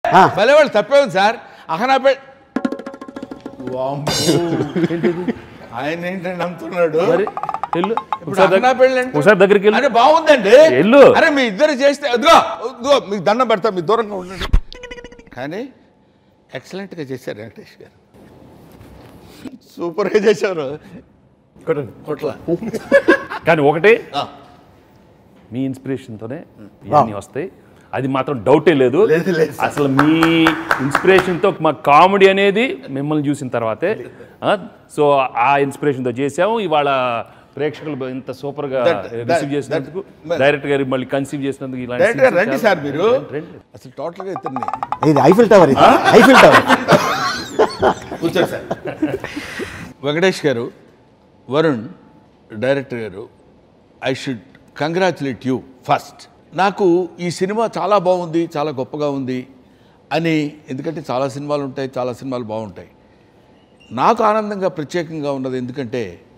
ఆ. భలే వాళ్ళు తప్పే ఉంది సార్ అహనాపేట ఆయన ఏంటంటే నమ్ముతున్నాడు మరి వెళ్ళు ఇప్పుడు ఒకసారి దగ్గ- అహనాపేట అంటే- ఒకసారి దగ్గరికి వెళ్ళు అరే బాగుందండి వెళ్ళు. అరే మీ ఇద్దరు చేస్తే అదిగో అదిగో మీకు దండం పెడతా మీ దూరంగా ఉండండి కానీ ఎక్సలెంట్గా చేశారు వెంకటేష్ గారు సూపర్గా చేశారు కొట్ల కానీ ఒకటి మీ ఇన్స్పిరేషన్తోనే ఇవన్నీ వస్తాయి అది మాత్రం డౌటే లేదు లేదు, లేదు సార్. అసలు మీ ఇన్స్పిరేషన్తో మా కామెడీ అనేది మిమ్మల్ని చూసిన తర్వాతే సో ఆ ఇన్స్పిరేషన్తో చేసాము ఇవాళ ప్రేక్షకులు ఇంత సూపర్గా That- that- రిసీవ్ చేసినందుకు that- డైరెక్టర్ గారు మళ్ళీ కన్సీవ్ చేసినందుకు ఇలాంటి డైరెక్ట్గా scenes రండి చాలా- సార్ మీరు రండి. అసలు టోటల్గా ఇతన్ని ఇది ఐఫిల్ టవర్ ఇది ఐఫిల్ టవర్ కూర్చోండి సార్ వెంకటేష్ గారు వరుణ్ డైరెక్టర్ గారు I should congratulate you first నాకు ఈ సినిమా చాలా బాగుంది చాలా గొప్పగా ఉంది అని ఎందుకంటే చాలా సినిమాలు ఉంటాయి చాలా సినిమాలు బాగుంటాయి నాకు ఆనందంగా ప్రత్యేకంగా ఉన్నది ఎందుకంటే